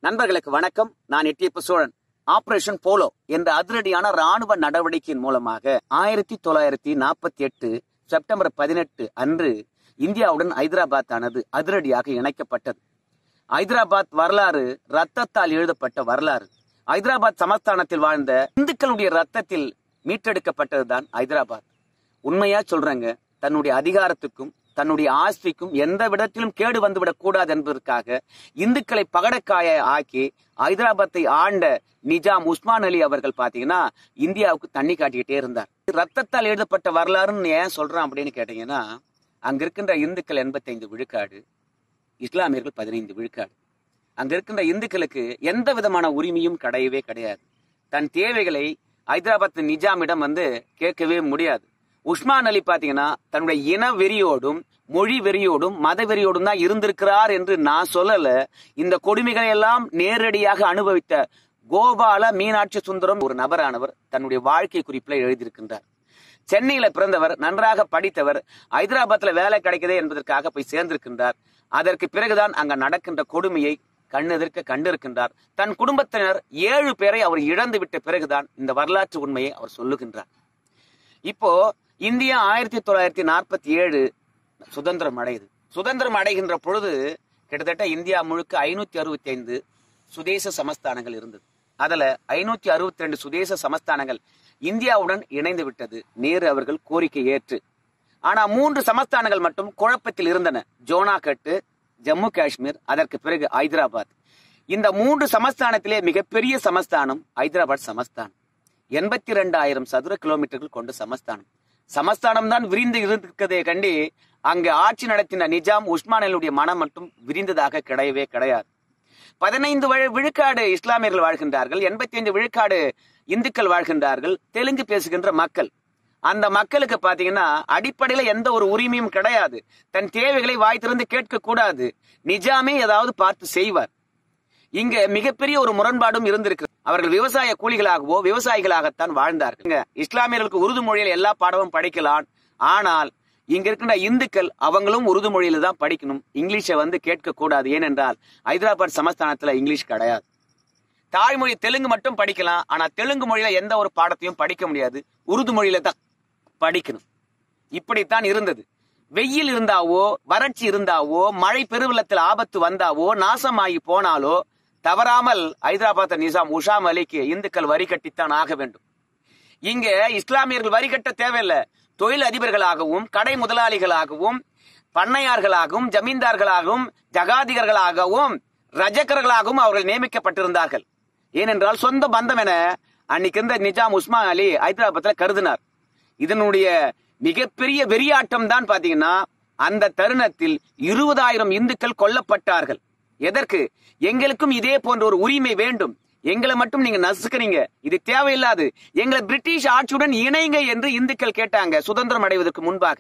நண்பர்களுக்கு வணக்கம் நான் எட்டியப்ப சோழன் ஆபரேஷன் போலோ என்ற அதிரடியான ராணுவ நடவடிக்கையின் மூலமாக ஆயிரத்தி தொள்ளாயிரத்தி நாற்பத்தி எட்டு செப்டம்பர் பதினெட்டு அன்று இந்தியாவுடன் ஐதராபாத் ஆனது அதிரடியாக இணைக்கப்பட்டது ஐதராபாத் வரலாறு ரத்தத்தால் எழுதப்பட்ட வரலாறு ஐதராபாத் சமஸ்தானத்தில் வாழ்ந்த இந்துக்களுடைய ரத்தத்தில் மீட்டெடுக்கப்பட்டதுதான் ஐதராபாத் உண்மையா சொல்றேங்க தன்னுடைய அதிகாரத்துக்கும் தன்னுடைய ஆஸ்திக்கும் எந்த விதத்திலும் கேடு வந்துவிடக் கூடாது என்பதற்காக இந்துக்களை பகடக்காய ஆக்கி ஐதராபாத்தை ஆண்ட நிஜாம் உஸ்மான் அலி அவர்கள் பாத்தீங்கன்னா இந்தியாவுக்கு தண்ணி காட்டிக்கிட்டே இருந்தார் ரத்தத்தால் எழுதப்பட்ட வரலாறுன்னு ஏன் சொல்றான் அப்படின்னு கேட்டீங்கன்னா அங்க இருக்கின்ற இந்துக்கள் எண்பத்தைந்து விழுக்காடு இஸ்லாமியர்கள் பதினைந்து விழுக்காடு அங்க இருக்கின்ற இந்துக்களுக்கு எந்த விதமான உரிமையும் கிடையவே கிடையாது தன் தேவைகளை ஐதராபாத் நிஜாமிடம் வந்து கேட்கவே முடியாது உஸ்மான் அலி பாத்தீங்கன்னா தன்னுடைய இன வெறியோடும் மொழி வெறியோடும் மத வெறியோடும் தான் இருந்திருக்கிறார் என்று நான் சொல்லல இந்த கொடுமைகளை எல்லாம் நேரடியாக அனுபவித்த கோபால மீனாட்சி சுந்தரம் ஒரு நபரானவர் தன்னுடைய வாழ்க்கை குறிப்பில் எழுதியிருக்கின்றார் சென்னையில பிறந்தவர் நன்றாக படித்தவர் ஐதராபாத்ல வேலை கிடைக்குதே என்பதற்காக போய் சேர்ந்திருக்கின்றார் அதற்கு பிறகுதான் அங்க நடக்கின்ற கொடுமையை கண்ணெதிர்க்க கண்டிருக்கின்றார் தன் குடும்பத்தினர் ஏழு பேரை அவர் இழந்து விட்ட பிறகுதான் இந்த வரலாற்று உண்மையை அவர் சொல்லுகின்றார் இப்போ இந்தியா ஆயிரத்தி தொள்ளாயிரத்தி நாற்பத்தி ஏழு சுதந்திரம் அடையுது சுதந்திரம் அடைகின்ற பொழுது கிட்டத்தட்ட இந்தியா முழுக்க ஐநூத்தி அறுபத்தி ஐந்து சுதேச சமஸ்தானங்கள் இருந்தது அதுல ஐநூத்தி அறுபத்தி ரெண்டு சுதேச சமஸ்தானங்கள் இந்தியாவுடன் இணைந்து விட்டது நேரு அவர்கள் கோரிக்கை ஏற்று ஆனா மூன்று சமஸ்தானங்கள் மட்டும் குழப்பத்தில் இருந்தன ஜோனாகட்டு ஜம்மு காஷ்மீர் அதற்கு பிறகு ஐதராபாத் இந்த மூன்று சமஸ்தானத்திலே மிகப்பெரிய சமஸ்தானம் ஐதராபாத் சமஸ்தானம் எண்பத்தி ரெண்டாயிரம் சதுர கிலோமீட்டர்கள் கொண்ட சமஸ்தானம் சமஸ்தானம் தான் விரிந்து இருக்கிறதே கண்டி அங்கு ஆட்சி நடத்தின நிஜாம் உஸ்மானிலுடைய மனம் மட்டும் விரிந்ததாக கிடையவே கிடையாது பதினைந்து வழி- விழுக்காடு இஸ்லாமியர்கள் வாழ்கின்றார்கள் எண்பத்தி ஐந்து விழுக்காடு இந்துக்கள் வாழ்கின்றார்கள் தெலுங்கு பேசுகின்ற மக்கள் அந்த மக்களுக்கு பாத்தீங்கன்னா அடிப்படையில எந்த ஒரு உரிமையும் கிடையாது தன் தேவைகளை வாய் திறந்து கேட்க கூடாது நிஜாமே ஏதாவது பார்த்து செய்வார் இங்க மிகப்பெரிய ஒரு முரண்பாடும் இருந்திருக்கு அவர்கள் விவசாய கூலிகளாகவோ விவசாயிகளாகத்தான் வாழ்ந்தார்கள் இங்க இஸ்லாமியர்களுக்கு உருது மொழியில் எல்லா பாடமும் படிக்கலாம் ஆனால் இங்க இருக்கின்ற இந்துக்கள் அவங்களும் உருது மொழியில தான் படிக்கணும் இங்கிலீஷை வந்து கேட்க கூடாது ஏனென்றால் ஹைதராபாத் சமஸ்தானத்துல இங்கிலீஷ் கிடையாது தாய்மொழி தெலுங்கு மட்டும் படிக்கலாம் ஆனா தெலுங்கு மொழியில எந்த ஒரு பாடத்தையும் படிக்க முடியாது உருது மொழியில தான் படிக்கணும் இப்படித்தான் இருந்தது வெயில் இருந்தாவோ வறட்சி இருந்தாவோ மழை பெருவெள்ளத்தில் ஆபத்து வந்தாவோ நாசமாகி போனாலோ தவறாமல் ஐதராபாத் நிசாம் உஷாம் அலிக்கு இந்துக்கள் வரி கட்டித்தான் ஆக வேண்டும் இங்க இஸ்லாமியர்கள் வரி கட்ட தேவையில்லை தொழில் அதிபர்களாகவும் கடை முதலாளிகளாகவும் பண்ணையார்களாகவும் ஜமீன்தார்களாகவும் ஜகாதிகர்களாகவும் ரஜக்கர்களாகவும் அவர்கள் நியமிக்கப்பட்டிருந்தார்கள் ஏனென்றால் சொந்த பந்தம் என அன்னைக்கு இருந்த நிஜாம் உஸ்மான் அலி ஹைதராபாத்ல கருதினார் இதனுடைய மிகப்பெரிய வெறியாட்டம் தான் பாத்தீங்கன்னா அந்த தருணத்தில் இருபதாயிரம் இந்துக்கள் கொல்லப்பட்டார்கள் எதற்கு எங்களுக்கும் இதே போன்ற ஒரு உரிமை வேண்டும் எங்களை மட்டும் நீங்க நசுக்குறீங்க இது தேவையில்லாது எங்களை பிரிட்டிஷ் ஆட்சியுடன் இணைங்க என்று இந்துக்கள் கேட்டாங்க சுதந்திரம் அடைவதற்கு முன்பாக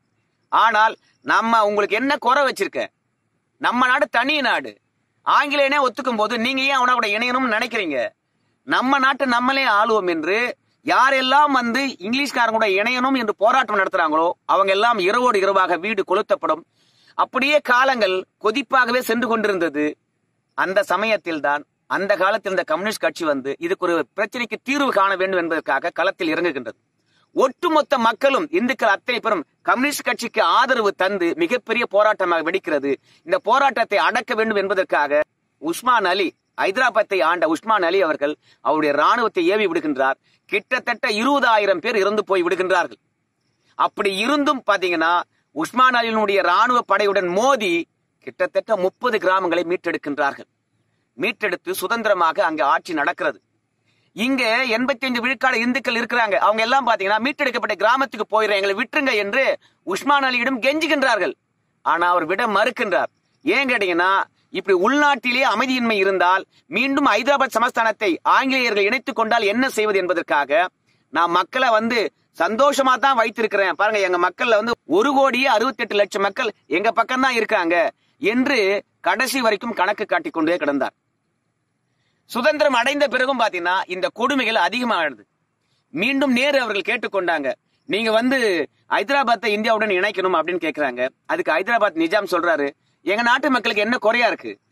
ஆனால் நம்ம உங்களுக்கு என்ன குறை வச்சிருக்க நம்ம நாடு தனி நாடு ஆங்கிலேயனே ஒத்துக்கும் போது நீங்க ஏன் அவன கூட இணையணும்னு நினைக்கிறீங்க நம்ம நாட்டு நம்மளே ஆளுவோம் என்று யாரெல்லாம் வந்து இங்கிலீஷ்காரங்க கூட இணையணும் என்று போராட்டம் நடத்துறாங்களோ அவங்க எல்லாம் இரவோடு இரவாக வீடு கொளுத்தப்படும் அப்படியே காலங்கள் கொதிப்பாகவே சென்று கொண்டிருந்தது அந்த சமயத்தில் தான் அந்த காலத்தில் இந்த கம்யூனிஸ்ட் கட்சி வந்து இதுக்கு ஒரு பிரச்சனைக்கு தீர்வு காண வேண்டும் என்பதற்காக களத்தில் இறங்குகின்றது ஒட்டுமொத்த மக்களும் இந்துக்கள் அத்தனை பேரும் கம்யூனிஸ்ட் கட்சிக்கு ஆதரவு தந்து மிகப்பெரிய போராட்டமாக வெடிக்கிறது இந்த போராட்டத்தை அடக்க வேண்டும் என்பதற்காக உஸ்மான் அலி ஐதராபாத்தை ஆண்ட உஸ்மான் அலி அவர்கள் அவருடைய ராணுவத்தை ஏவி விடுகின்றார் கிட்டத்தட்ட இருபதாயிரம் பேர் இறந்து போய் விடுகின்றார்கள் அப்படி இருந்தும் பாத்தீங்கன்னா உஸ்மான் அலியினுடைய ராணுவ படையுடன் மோதி கிட்டத்தட்ட முப்பது கிராமங்களை மீட்டெடுக்கின்றார்கள் மீட்டெடுத்து சுதந்திரமாக அங்க ஆட்சி நடக்கிறது இங்க எண்பத்தி ஐந்து விழுக்காடு இந்துக்கள் இருக்கிறாங்க அவங்க எல்லாம் பாத்தீங்கன்னா மீட்டெடுக்கப்பட்ட கிராமத்துக்கு போயிடுறேன் எங்களை விட்டுருங்க என்று உஸ்மான் அலியிடம் கெஞ்சுகின்றார்கள் ஆனா அவர் விட மறுக்கின்றார் ஏன் கேட்டீங்கன்னா இப்படி உள்நாட்டிலே அமைதியின்மை இருந்தால் மீண்டும் ஹைதராபாத் சமஸ்தானத்தை ஆங்கிலேயர்கள் இணைத்துக் கொண்டால் என்ன செய்வது என்பதற்காக நான் மக்களை வந்து சந்தோஷமா தான் வைத்திருக்கிறேன் பாருங்க எங்க மக்கள்ல வந்து ஒரு கோடியே அறுபத்தி எட்டு லட்சம் மக்கள் எங்க பக்கம் தான் இருக்காங்க என்று கடைசி வரைக்கும் கணக்கு காட்டிக் கொண்டே கிடந்தார் சுதந்திரம் அடைந்த பிறகும் பாத்தீங்கன்னா இந்த கொடுமைகள் அதிகமாகிறது மீண்டும் நேரு அவர்கள் கேட்டுக்கொண்டாங்க நீங்க வந்து ஹைதராபாத்தை இந்தியாவுடன் இணைக்கணும் அப்படின்னு கேக்குறாங்க அதுக்கு ஹைதராபாத் நிஜாம் சொல்றாரு எங்க நாட்டு மக்களுக்கு என்ன குறையா இருக்கு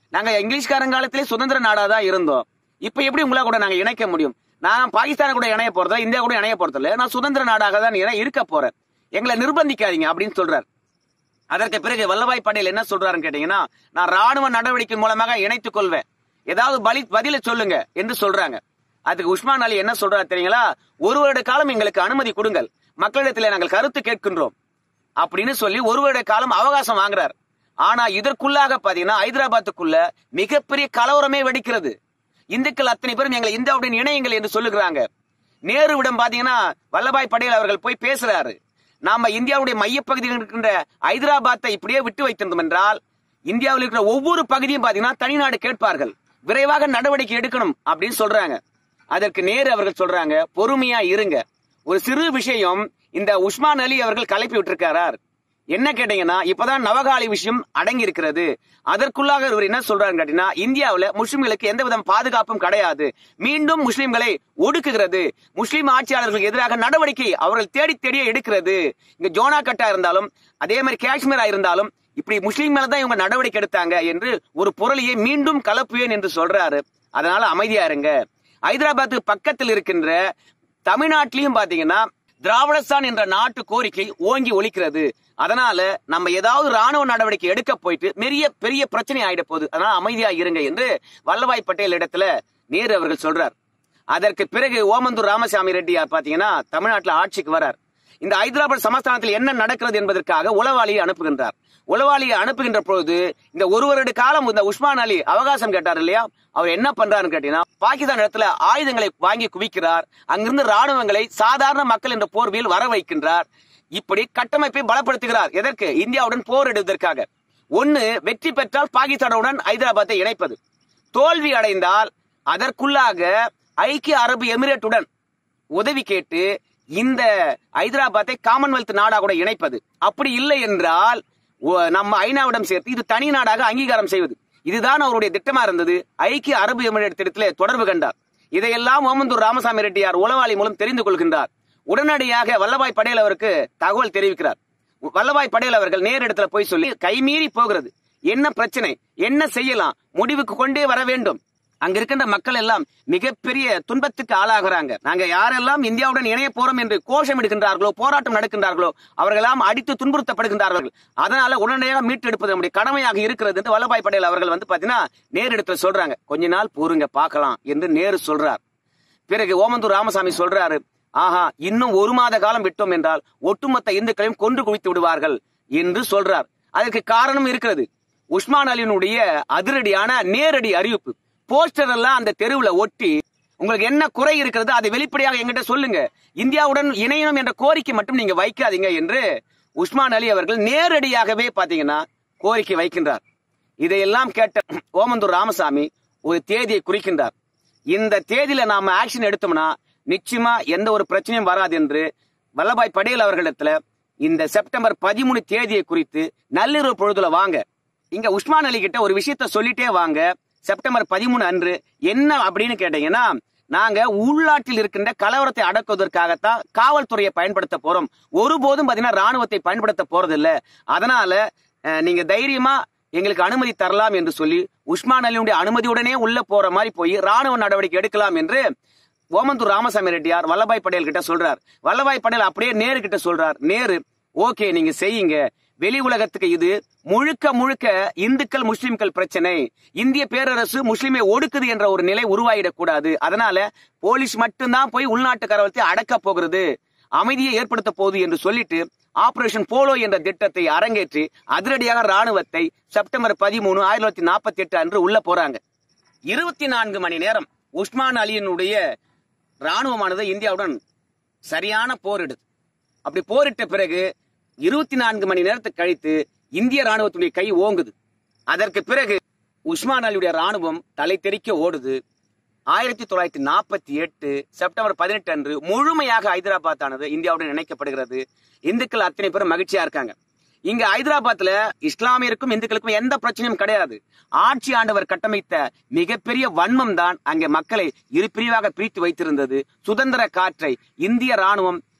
நாங்க இங்கிலீஷ்காரன் காலத்திலே சுதந்திர நாடா தான் இருந்தோம் இப்ப எப்படி உங்களை கூட நாங்க இணைக்க முடியும் நான் பாகிஸ்தான கூட இணைய போறதில்ல இந்தியா கூட இணைய போறதில்ல நான் சுதந்திர நாடாக தான் இரு- இருக்க போறேன் எங்களை நிர்பந்திக்காதீங்க அப்படின்னு சொல்றாரு அதற்கு பிறகு வல்லபாய் பட்டேல் என்ன சொல்றாருன்னு கேட்டீங்கன்னா நான் ராணுவ நடவடிக்கை மூலமாக இணைத்துக் கொள்வேன் ஏதாவது பலி பதில சொல்லுங்க என்று சொல்றாங்க அதுக்கு உஸ்மான் அலி என்ன சொல்றாரு தெரியுங்களா ஒரு வருட காலம் எங்களுக்கு அனுமதி கொடுங்கள் மக்களிடத்தில் நாங்கள் கருத்து கேட்கின்றோம் அப்படின்னு சொல்லி ஒரு வருட காலம் அவகாசம் வாங்குறார் ஆனா இதற்குள்ளாக பாத்தீங்கன்னா ஹைதராபாத்துக்குள்ள மிகப்பெரிய கலவரமே வெடிக்கிறது இந்துக்கள் அத்தனை பேரும் எங்களை இந்தியாவுடன் இணையுங்கள் என்று சொல்லுகிறாங்க நேருவிடம் பாத்தீங்கன்னா வல்லபாய் பட்டேல் அவர்கள் போய் பேசுறாரு நாம இந்தியாவுடைய மையப்பகுதியில் இருக்கின்ற ஹைதராபாத்தை இப்படியே விட்டு வைத்திருந்தோம் என்றால் இந்தியாவில் இருக்கிற ஒவ்வொரு பகுதியும் பாத்தீங்கன்னா தனிநாடு கேட்பார்கள் விரைவாக நடவடிக்கை எடுக்கணும் அப்படின்னு சொல்றாங்க அதற்கு நேரு அவர்கள் சொல்றாங்க பொறுமையா இருங்க ஒரு சிறு விஷயம் இந்த உஸ்மான் அலி அவர்கள் கலைப்பி விட்டிருக்காரார் என்ன கேட்டீங்கன்னா இப்பதான் நவகாலி விஷயம் அடங்கி இருக்கிறது அதற்குள்ளாக இவர் என்ன சொல்றாரு கேட்டீங்கன்னா இந்தியாவுல முஸ்லிம்களுக்கு எந்த விதம் பாதுகாப்பும் கிடையாது மீண்டும் முஸ்லிம்களை ஒடுக்குகிறது முஸ்லிம் ஆட்சியாளர்களுக்கு எதிராக நடவடிக்கை அவர்கள் தேடி தேடியே எடுக்கிறது இங்க ஜோனா கட்டா இருந்தாலும் அதே மாதிரி காஷ்மீரா இருந்தாலும் இப்படி முஸ்லீம் மேல தான் இவங்க நடவடிக்கை எடுத்தாங்க என்று ஒரு பொருளையை மீண்டும் கலப்புவேன் என்று சொல்றாரு அதனால அமைதியா இருங்க ஹைதராபாத்துக்கு பக்கத்தில் இருக்கின்ற தமிழ்நாட்டிலையும் பாத்தீங்கன்னா திராவிடஸ்தான் என்ற நாட்டு கோரிக்கை ஓங்கி ஒலிக்கிறது அதனால நம்ம ஏதாவது ராணுவ நடவடிக்கை எடுக்க போயிட்டு பெரிய பெரிய பிரச்சனை ஆயிட போகுது அதனால அமைதியா இருங்க என்று வல்லபாய் பட்டேல் இடத்துல நேரு அவர்கள் சொல்றார் அதற்கு பிறகு ஓமந்தூர் ராமசாமி ரெட்டியார் பாத்தீங்கன்னா தமிழ்நாட்டுல ஆட்சிக்கு வரார் இந்த ஹைதராபாத் சமஸ்தானத்தில் என்ன நடக்கிறது என்பதற்காக உளவாளியை அனுப்புகின்றார் உளவாளியை அனுப்புகின்ற பொழுது இந்த ஒரு வருட காலம் இந்த உஸ்மான் அலி அவகாசம் கேட்டார் இல்லையா அவர் என்ன பண்றாருன்னு கேட்டீங்கன்னா பாகிஸ்தான் இடத்துல ஆயுதங்களை வாங்கி குவிக்கிறார் அங்கிருந்து ராணுவங்களை சாதாரண மக்கள் என்ற போர்வையில் வர வைக்கின்றார் இப்படி கட்டமைப்பை பலப்படுத்துகிறார் எதற்கு இந்தியாவுடன் போரிடுவதற்காக ஒன்னு வெற்றி பெற்றால் பாகிஸ்தானுடன் ஹைதராபாத்தை இணைப்பது தோல்வி அடைந்தால் அதற்குள்ளாக ஐக்கிய அரபு எமிரேட்டுடன் உதவி கேட்டு இந்த ஹைதராபாத்தை காமன்வெல்த் நாடாக கூட இணைப்பது அப்படி இல்லை என்றால் ஒ- நம்ம ஐநாவிடம் சேர்த்து இது தனி நாடாக அங்கீகாரம் செய்வது இதுதான் அவருடைய திட்டமா இருந்தது ஐக்கிய அரபு எமிரேட் திட்டத்திலே தொடர்பு கண்டார் இதையெல்லாம் ஓமந்தூர் ராமசாமி ரெட்டியார் உளவாளி மூலம் தெரிந்து கொள்கின்றார் உடனடியாக வல்லபாய் படேல் அவருக்கு தகவல் தெரிவிக்கிறார் வல்லபாய் படேல் அவர்கள் நேரிடத்துல போய் சொல்லி கைமீறி போகிறது என்ன பிரச்சனை என்ன செய்யலாம் முடிவுக்கு கொண்டே வர வேண்டும் அங்க இருக்கின்ற மக்கள் எல்லாம் மிகப்பெரிய துன்பத்துக்கு ஆளாகிறாங்க நாங்க யாரெல்லாம் இந்தியாவுடன் இணைய போறோம் என்று கோஷம் எடுக்கின்றார்களோ போராட்டம் நடக்கின்றார்களோ அவர்களெல்லாம் அடித்து துன்புறுத்தப்படுகின்றார்கள் அதனால உடனடியாக மீட்டெடுப்பது நம்முடைய கடமையாக இருக்கிறது என்று வல்லபாய் படேல் அவர்கள் வந்து பாத்தீங்கன்னா நேரிடத்துல சொல்றாங்க கொஞ்ச நாள் பொறுங்க பார்க்கலாம் என்று நேரு சொல்றார் பிறகு ஓமந்தூர் ராமசாமி சொல்றாரு ஆஹா இன்னும் ஒரு மாத காலம் விட்டோம் என்றால் ஒட்டுமொத்த இந்துக்களையும் கொன்று குவித்து விடுவார்கள் என்று சொல்றார் அதற்கு காரணம் இருக்கிறது உஸ்மான் அலியினுடைய அதிரடியான நேரடி அறிவிப்பு போஸ்டர் எல்லாம் அந்த தெருவுல ஒட்டி உங்களுக்கு என்ன குறை இருக்கிறது அதை வெளிப்படையாக எங்கிட்ட சொல்லுங்க இந்தியாவுடன் இணையணும் என்ற கோரிக்கை மட்டும் நீங்க வைக்காதீங்க என்று உஸ்மான் அலி அவர்கள் நேரடியாகவே பாத்தீங்கன்னா கோரிக்கை வைக்கின்றார் இதையெல்லாம் கேட்ட ஓமந்தூர் ராமசாமி ஒரு தேதியை குறிக்கின்றார் இந்த தேதியில நாம ஆக்ஷன் எடுத்தோம்னா நிச்சயமா எந்த ஒரு பிரச்சனையும் வராது என்று வல்லபாய் படேல் அவர்களிடத்துல இந்த செப்டம்பர் பதிமூணு தேதியை குறித்து நள்ளிரவு பொழுதுல வாங்க இங்க உஸ்மான் அலி கிட்ட ஒரு விஷயத்த சொல்லிட்டே வாங்க செப்டம்பர் பதிமூணு அன்று என்ன அப்படின்னு கேட்டீங்கன்னா நாங்க உள்நாட்டில் இருக்கின்ற கலவரத்தை அடக்குவதற்காகத்தான் காவல்துறையை பயன்படுத்த போறோம் ஒருபோதும் பாத்தீங்கன்னா ராணுவத்தை பயன்படுத்த போறதில்ல அதனால அஹ், நீங்க தைரியமா எங்களுக்கு அனுமதி தரலாம் என்று சொல்லி உஸ்மான் அலியுடைய அனுமதியுடனே உள்ள போற மாதிரி போய் ராணுவ நடவடிக்கை எடுக்கலாம் என்று ஓமந்தூர் ராமசாமி ரெட்டியார் வல்லபாய் படேல் கிட்ட சொல்றார் வல்லபாய் படேல் அப்படியே நேரு கிட்ட சொல்றார் நேரு ஓகே நீங்க செய்யுங்க வெளி உலகத்துக்கு இது முழுக்க முழுக்க இந்துக்கள் முஸ்லிம்கள் பிரச்சனை இந்திய பேரரசு முஸ்லிமை ஒடுக்குது என்ற ஒரு நிலை உருவாயிடக் கூடாது அதனால போலீஸ் மட்டும்தான் போய் உள்நாட்டு கலவரத்தை அடக்க போகிறது அமைதியை ஏற்படுத்த போகுது என்று சொல்லிட்டு ஆபரேஷன் போலோ என்ற திட்டத்தை அரங்கேற்றி அதிரடியாக ராணுவத்தை செப்டம்பர் பதிமூணு ஆயிரத்தி தொள்ளாயிரத்தி நாற்பத்தி எட்டு அன்று உள்ள போறாங்க இருபத்தி நான்கு மணி நேரம் உஸ்மான் அலியினுடைய ராணுவமானது இந்தியாவுடன் சரியான போரிடுது அப்படி போரிட்ட பிறகு இருபத்தி நான்கு மணி நேரத்துக்கு கழித்து இந்திய ராணுவத்துடைய கை ஓங்குது அதற்கு பிறகு உஸ்மான் அலியுடைய ராணுவம் தலை தெறிக்க ஓடுது ஆயிரத்தி தொள்ளாயிரத்தி நாற்பத்தி எட்டு செப்டம்பர் பதினெட்டு அன்று முழுமையாக ஹைதராபாத் ஆனது இந்தியாவுடன் இணைக்கப்படுகிறது இந்துக்கள் அத்தனை பேரும் மகிழ்ச்சியா இருக்காங்க இங்க ஹைதராபாத்ல இஸ்லாமியருக்கும் இந்துக்களுக்கும் எந்த பிரச்சனையும் கிடையாது ஆட்சி ஆண்டவர் கட்டமைத்த மிகப்பெரிய வன்மம் தான் அங்கே மக்களை இரு பிரிவாக பிரித்து வைத்திருந்தது சுதந்திர காற்றை இந்திய ராணுவம்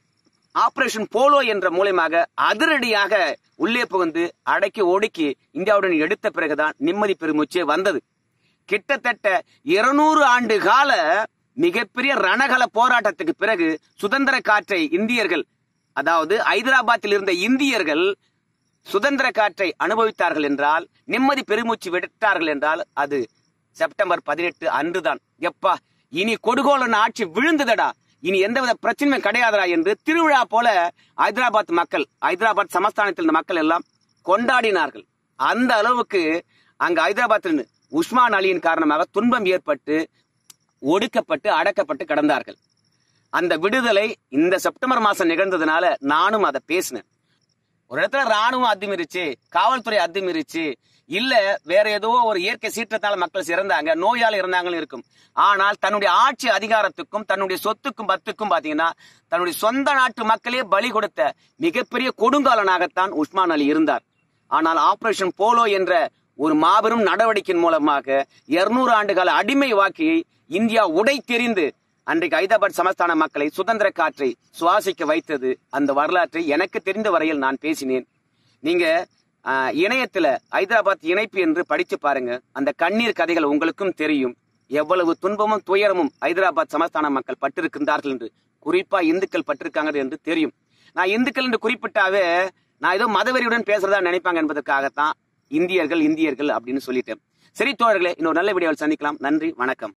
ஆபரேஷன் போலோ என்ற மூலயமாக அதிரடியாக உள்ளே புகுந்து அடக்கி ஒடுக்கி இந்தியாவுடன் எடுத்த பிறகுதான் நிம்மதி பெருமூச்சே வந்தது கிட்டத்தட்ட இருநூறு ஆண்டு கால மிகப்பெரிய ரணகல போராட்டத்துக்கு பிறகு சுதந்திர காற்றை இந்தியர்கள் அதாவது ஐதராபாத்தில் இருந்த இந்தியர்கள் சுதந்திர காற்றை அனுபவித்தார்கள் என்றால் நிம்மதி பெருமூச்சு விட்டார்கள் என்றால் அது செப்டம்பர் பதினெட்டு அன்றுதான் எப்பா இனி கொடுகோலன் ஆட்சி விழுந்ததடா இனி எந்தவித பிரச்சனையும் கிடையாதடா என்று திருவிழா போல ஹைதராபாத் மக்கள் ஹைதராபாத் சமஸ்தானத்தில் இருந்த மக்கள் எல்லாம் கொண்டாடினார்கள் அந்த அளவுக்கு அங்க ஹைதராபாத்தில் உஸ்மான் அலியின் காரணமாக துன்பம் ஏற்பட்டு ஒடுக்கப்பட்டு அடக்கப்பட்டு கிடந்தார்கள் அந்த விடுதலை இந்த செப்டம்பர் மாசம் நிகழ்ந்ததுனால நானும் அதை பேசினேன் ஒரு இடத்துல ராணுவம் அத்துமீறிச்சு காவல்துறை அத்துமீறிச்சு இல்ல வேற ஏதோ ஒரு இயற்கை சீற்றத்தால மக்கள் இறந்தாங்க நோயால் இறந்தாங்கன்னு இருக்கும் ஆனால் தன்னுடைய ஆட்சி அதிகாரத்துக்கும் தன்னுடைய சொத்துக்கும் பத்துக்கும் பாத்தீங்கன்னா தன்னுடைய சொந்த நாட்டு மக்களே பலி கொடுத்த மிகப்பெரிய கொடுங்காலனாகத்தான் உஸ்மான் அலி இருந்தார் ஆனால் ஆபரேஷன் போலோ என்ற ஒரு மாபெரும் நடவடிக்கையின் மூலமாக இருநூறு ஆண்டுகால அடிமை வாக்கியை இந்தியா உடை தெரிந்து அன்றைக்கு ஹைதராபாத் சமஸ்தான மக்களை சுதந்திர காற்றை சுவாசிக்க வைத்தது அந்த வரலாற்றை எனக்கு தெரிந்த வரையில் நான் பேசினேன் நீங்க ஆஹ், இணையத்துல ஹைதராபாத் இணைப்பு என்று படிச்சு பாருங்க அந்த கண்ணீர் கதைகள் உங்களுக்கும் தெரியும் எவ்வளவு துன்பமும் துயரமும் ஹைதராபாத் சமஸ்தான மக்கள் பட்டிருக்கின்றார்கள் என்று குறிப்பா இந்துக்கள் பட்டிருக்காங்க என்று தெரியும் நான் இந்துக்கள் என்று குறிப்பிட்டாவே நான் ஏதோ மதவெறியுடன் பேசுறதா நினைப்பாங்க என்பதற்காகத்தான் இந்தியர்கள் இந்தியர்கள் அப்படின்னு சொல்லிட்டேன் சரி தோழர்களே இன்னொரு நல்ல வீடியோவில் சந்திக்கலாம் நன்றி வணக்கம்